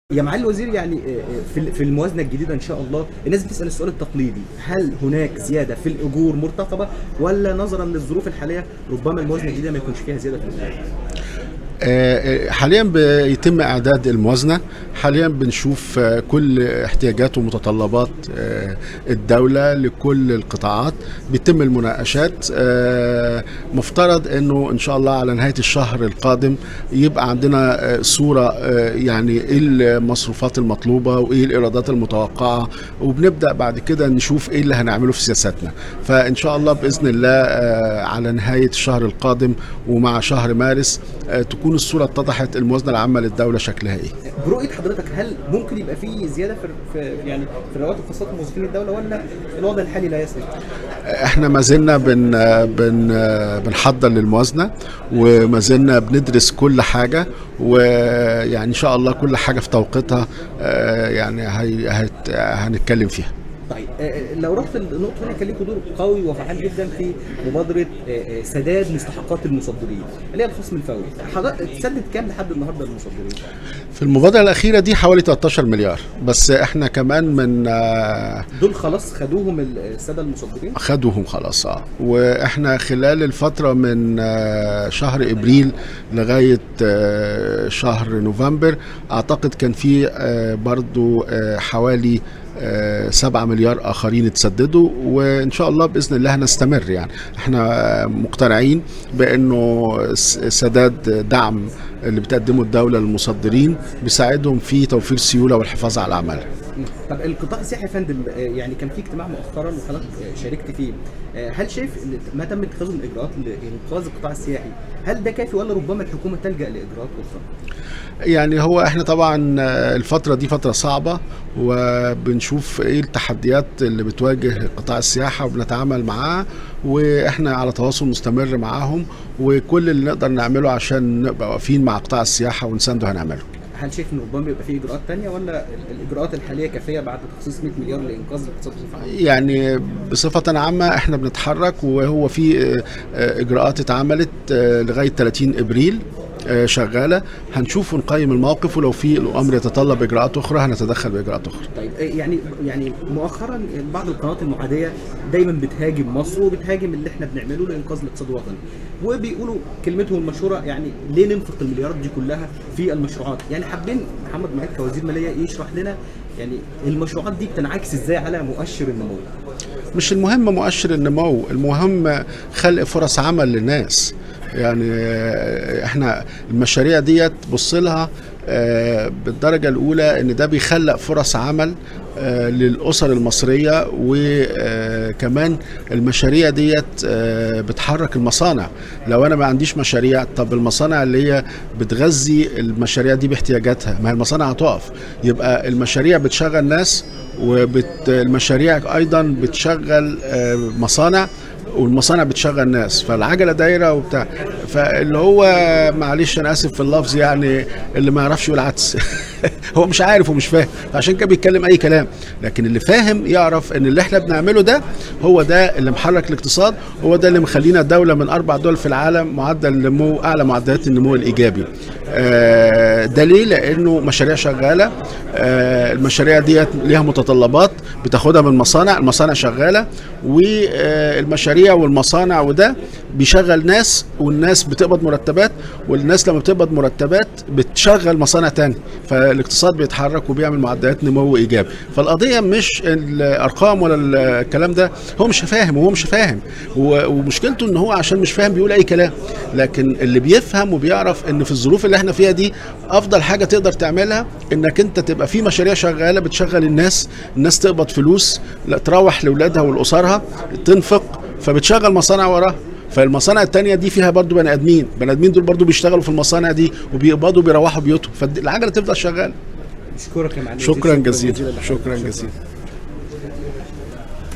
يا معالي الوزير يعني آه، آه، في في الموازنه الجديده ان شاء الله الناس بتسال السؤال التقليدي هل هناك زياده في الاجور مرتقبه ولا نظرا للظروف الحاليه ربما الموازنه الجديده ما يكونش فيها زياده في الاجور آه، حاليا بيتم اعداد الموازنه حاليا بنشوف آه، كل احتياجات ومتطلبات آه، الدوله لكل القطاعات بيتم المناقشات آه، مفترض انه ان شاء الله على نهايه الشهر القادم يبقى عندنا آه، صوره آه، يعني ايه المصروفات المطلوبه وايه الايرادات المتوقعه وبنبدا بعد كده نشوف ايه اللي هنعمله في سياساتنا فان شاء الله باذن الله آه، على نهايه الشهر القادم ومع شهر مارس آه، تكون الصوره اتضحت الموازنه العامه للدوله شكلها ايه برؤيه حضرتك هل ممكن يبقى في زياده في في يعني في رواتب خاصات موظفين الدوله ولا الوضع الحالي لا يسمح احنا ما زلنا بن بن بنحضر للموازنه وما زلنا بندرس كل حاجه ويعني ان شاء الله كل حاجه في توقيتها آه، يعني هي هت- هنتكلم فيها طيب آه، آه، لو رحت النقطه هنا كان ليكوا دور قوي وفعال جدا في مبادره آه، آه، سداد مستحقات المصدرين اللي هي الخصم الفوري حضرتك تسدد كام لحد النهارده المصدرين؟ في المبادره الاخيره دي حوالي 13 مليار بس احنا كمان من آه، دول خلاص خدوهم الساده المصدرين خدوهم خلاص اه واحنا خلال الفتره من آه، شهر ابريل لغايه آه، شهر نوفمبر اعتقد كان في آه، برضو آه، حوالي آه، سبعة مليار اخرين اتسددوا وان شاء الله باذن الله هنستمر يعني احنا آه، مقتنعين بانه س- سداد دعم اللي بتقدمه الدوله للمصدرين بيساعدهم في توفير سيوله والحفاظ على العماله طب القطاع السياحي يا فندم آه، يعني كان في اجتماع مؤخرا وحضرتك آه، شاركت فيه آه، هل شايف إن ما تم اتخاذه من اجراءات لانقاذ القطاع السياحي هل ده كافي ولا ربما الحكومه تلجا لاجراءات اخرى؟ يعني هو احنا طبعا آه، الفترة دي فترة صعبة وبنشوف ايه التحديات اللي بتواجه قطاع السياحة وبنتعامل معاها واحنا على تواصل مستمر معاهم وكل اللي نقدر نعمله عشان نبقى واقفين مع قطاع السياحة ونسانده هنعمله هل شايف ان ربما يبقى في اجراءات تانية ولا ال- الاجراءات الحاليه كافيه بعد تخصيص 100 مليار لانقاذ الاقتصاد بصفه عامه؟ يعني بصفة عامة احنا بنتحرك وهو في آه، آه، اجراءات اتعملت آه، لغاية 30 ابريل آه، شغالة هنشوف ونقيم الموقف ولو في الامر يتطلب اجراءات اخرى هنتدخل باجراءات اخرى طيب آه، يعني يعني مؤخرا بعض القنوات المعاديه دايما بتهاجم مصر وبتهاجم اللي احنا بنعمله لانقاذ الاقتصاد الوطني وبيقولوا كلمتهم المشهوره يعني ليه ننفق المليارات دي كلها في المشروعات يعني حابين محمد معيد كوزير ماليه يشرح لنا يعني المشروعات دي بتنعكس ازاي على مؤشر النمو مش المهم مؤشر النمو المهم خلق فرص عمل للناس يعني آه، احنا المشاريع ديت بص لها آه، بالدرجة الأولى إن ده بيخلق فرص عمل آه، للأسر المصرية وكمان المشاريع ديت آه، بتحرك المصانع لو أنا ما عنديش مشاريع طب المصانع اللي هي بتغذي المشاريع دي باحتياجاتها ما هي المصانع هتقف يبقى المشاريع بتشغل ناس والمشاريع أيضا بتشغل آه، مصانع والمصانع بتشغل ناس فالعجله دايره وبتاع فاللي هو معلش انا اسف في اللفظ يعني اللي ما يعرفش يقول عدس هو مش عارف ومش فاهم عشان كده بيتكلم اي كلام لكن اللي فاهم يعرف ان اللي احنا بنعمله ده هو ده اللي محرك الاقتصاد هو ده اللي مخلينا دوله من اربع دول في العالم معدل النمو اعلى معدلات النمو الايجابي آه، ده ليه لانه مشاريع شغاله آه، المشاريع ديت ليها متطلبات بتاخدها من المصانع المصانع شغاله والمشاريع والمصانع وده بيشغل ناس والناس بتقبض مرتبات والناس لما بتقبض مرتبات بتشغل مصانع تاني فالاقتصاد بيتحرك وبيعمل معدلات نمو ايجابي فالقضيه مش الارقام ولا الكلام ده هو مش فاهم وهو مش فاهم و- ومشكلته ان هو عشان مش فاهم بيقول اي كلام لكن اللي بيفهم وبيعرف ان في الظروف اللي احنا فيها دي افضل حاجه تقدر تعملها انك انت تبقى في مشاريع شغاله بتشغل الناس الناس تقبض فلوس لا تروح لاولادها ولاسرها تنفق فبتشغل مصانع وراها فالمصانع التانية دي فيها برضو بني ادمين بني ادمين دول برضو بيشتغلوا في المصانع دي وبيقبضوا بيروحوا بيوتهم فالعجله تفضل شغاله اشكرك يا معلم شكرا جزيلا شكرا جزيلا